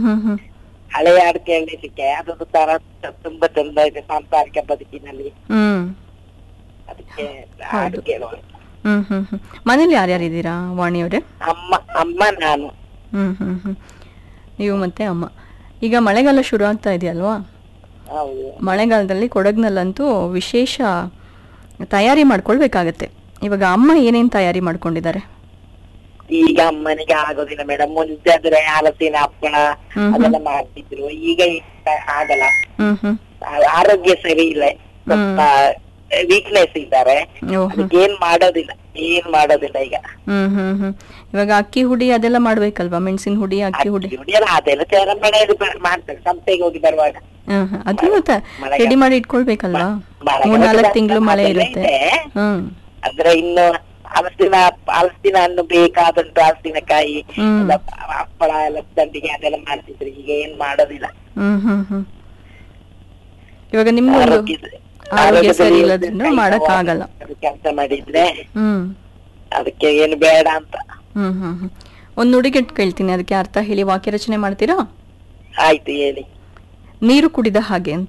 ಹ್ಮ್ ಹ್ಮ್ ಹಳೆಯ ಹಾಡು ಕೇಳಲಿಕ್ಕೆ ಅದೊಂದು ತರ ತುಂಬಾ ಚಂದ ಇದೆ ಸಾಂಸಾರಿಕ ಬದುಕಿನಲ್ಲಿ ಹ್ಮ್ ಅದಕ್ಕೆ ಹಾಡು ಕೇಳುವ ಹ್ಮ್ ಹ್ಮ್ ಹ್ಮ್ ಮನೇಲಿ ಯಾರ್ಯಾರು ಇದ್ದೀರಾ ವಾಣಿಯವರೇ ಅಮ್ಮ ಅಮ್ಮ ನಾನು ಹ್ಮ್ ಹ್ಮ್ ಹ್ಮ್ ನೀವು ಮತ್ತೆ ಅಮ್ಮ ಈಗ ಮಳೆಗಾಲ ಶುರು ಆಗ್ತಾ ಇದೆಯಲ್ವಾ ಹೌದು ಮಳೆಗಾಲದಲ್ಲಿ ಕೊಡಗಿನಲ್ಲಂತೂ ವಿಶೇಷ ತಯಾರಿ ಮಾಡ್ಕೊಳ್ಬೇಕಾಗತ್ತೆ ಇವಾಗ ಅಮ್ಮ ಏನೇನ್ ತಯಾರಿ ಮಾಡ್ಕೊಂಡಿದ್ದಾರೆ ಈಗ ಅಮ್ಮನಿಗೆ ಆಗೋದಿಲ್ಲ ಮೇಡಮ್ ಮುಂಚೆ ಆದ್ರೆ ಹಲಸಿನ ಹಪ್ಪಳ ಹ್ಮ್ ಹ್ಮ್. ಅದೆಲ್ಲ ಮಾಡ್ತಿದ್ರು ಈಗ ಈಗ ಆಗಲ್ಲ ಹ್ಮ್ ಹ್ಮ್ ಆ- ಆರೋಗ್ಯ ಸರಿ ಇಲ್ಲ ಸ್ವಲ್ಪ ವೀಕ್ನೆಸ್ ಇದ್ದಾರೆ ಓಹೋ ಅದಕ್ಕೆ ಏನ್ ಮಾಡೋದಿಲ್ಲ ಏನ್ ಮಾಡೋದಿಲ್ಲ ಈಗ ಹ್ಮ್ ಹ್ಮ್ ಹ್ಮ್ ಇವಾಗ ಅಕ್ಕಿ ಹುಡಿ ಅದೆಲ್ಲ ಮಾಡ್ಬೇಕಲ್ವಾ ಮೆಣಸಿನ ಹುಡಿ ಅಕ್ಕಿ ಹುಡಿ ಹುಡಿಯಲ್ಲ ಅದೆಲ್ಲ ಚೇರ ಮನೆಯಲ್ಲಿ ಬ- ಮಾಡ್ತಾರೆ ಸಂತೆಗೆ ಹೋಗಿ ಬರುವಾಗ ಹ್ಮ್ ಹ್ಮ್. ಅದನ್ನು ತ- ಮಳೆಗಾಲ. ರೆಡಿ ಮಾಡಿ ಇಟ್ಕೊಳ್ಬೇಕಲ್ವಾ ಮಳೆಗಾಲ ಮೂರ್ ನಾಲ್ಕು ತಿಂಗಳು ಮಳೆ ಅದೆಲ್ಲ ಇರುತ್ತೆ ಇದೆ. ಹ್ಮ್ ಅಂದ್ರೆ ಇನ್ನು ಹಲಸಿನ ಹಲಸಿನ ಹಣ್ಣು ಬೇಕಾದಂತ ಹಲಸಿನಕಾಯಿ ಹ್ಮ್. ಎಲ್ಲ ಹಪ್ಪಳ ಎಲ್ಲ ದಂಡಿಗೆ ಅದೆಲ್ಲ ಮಾಡ್ತಿದ್ರು ಈಗ ಏನ್ ಮಾಡೋದಿಲ್ಲ ಹ್ಮ್ ಹ್ಮ್ ಹ್ಮ್ ಇವಾಗ ನಿಮ್ಗೊಂದು ಆರೋಗ್ಯ ಆರೋಗ್ಯ ಸರಿ ಇಲ್ಲದ್ರಿಂದ ಮಾಡಕ್ ಆಗಲ್ಲ ಕೆಲಸ ಮಾಡಿದ್ರೆ ಹ್ಮ್ ಅದಕ್ಕೆ ಏನು ಬೇಡ ಅಂತ ಹ್ಮ್ ಹ್ಮ್ ಹ್ಮ್ ಒಂದ್ ನುಡಿಗಟ್ಟು ಕೇಳ್ತೀನಿ ಅದಕ್ಕೆ ಅರ್ಥ ಹೇಳಿ ವಾಕ್ಯ ರಚನೆ ಮಾಡ್ತೀರಾ ಆಯ್ತು ಹೇಳಿ ನೀರು ಕುಡಿದ ಹಾಗೆ ಅಂತ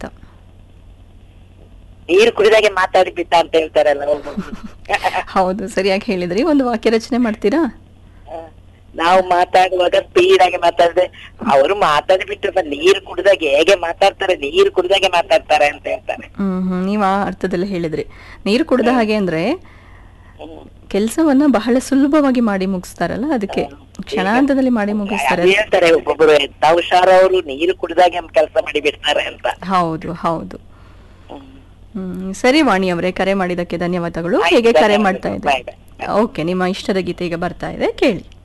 ನೀರು ಕುಡಿದಾಗೆ ಮಾತಾಡಿ ಬಿಟ್ಟ ಅಂತ ಹೇಳ್ತಾರಲ್ಲ ಒಬ್ಬೊಬ್ರು. ಹೌದು ಸರಿಯಾಗಿ ಹೇಳಿದ್ರಿ ಒಂದು ವಾಕ್ಯ ರಚನೆ ಮಾಡ್ತೀರಾ ನಾವು ಮಾತಾಡುವಾಗ ಸ್ಪೀಡ್ ಆಗಿ ಮಾತಾಡಿದ್ರೆ ಅವರು ಮಾತಾಡಿ ಬಿಟ್ಟು ನೀರು ಕುಡಿದಾಗೆ ಹೇಗೆ ಮಾತಾಡ್ತಾರೆ ನೀರು ಕುಡಿದಾಗೆ ಮಾತಾಡ್ತಾರೆ ಅಂತ ಹೇಳ್ತಾರೆ ಹ್ಮ್ ಹ್ಮ್ ನೀವ್ ಆ ಅರ್ಥದಲ್ಲಿ ಹೇಳಿದ್ರಿ ನೀರು ಕುಡಿದ ಹಾಗೆ ಅಂದ್ರೆ ಹ್ಮ್. ಕೆಲಸವನ್ನ ಬಹಳ ಸುಲಭವಾಗಿ ಮಾಡಿ ಮುಗಿಸ್ತಾರಲ್ಲ ಅದಕ್ಕೆ ಕ್ಷಣಾರ್ಧದಲ್ಲಿ ಮಾಡಿ ಮುಗಿಸ್ತಾರೆ ಅದ್ ಹೇಳ್ತಾರೆ ಒಬ್ಬೊಬ್ರು ಎಂತ ಹುಷಾರ್ ಅವರು ನೀರು ಕುಡಿದಾಗೆ ಕೆಲಸ ಮಾಡಿ ಬಿಡ್ತಾರೆ ಅಂತ ಹೌದು ಹೌದು ಹ್ಮ್. ಹ್ಮ್ ಸರಿ ವಾಣಿ ಅವರೇ ಕರೆ ಮಾಡಿದಕ್ಕೆ ಧನ್ಯವಾದಗಳು ಆಯ್ತು, ಹೇಗೆ ಕರೆ ಧನ್ಯವಾದಗಳು. ಮಾಡ್ತಾ Bye, ಇದ್ದಾರೆ ಓಕೆ ನಿಮ್ಮ ಇಷ್ಟದ ಗೀತೆ ಈಗ ಬರ್ತಾ ಇದೆ ಕೇಳಿ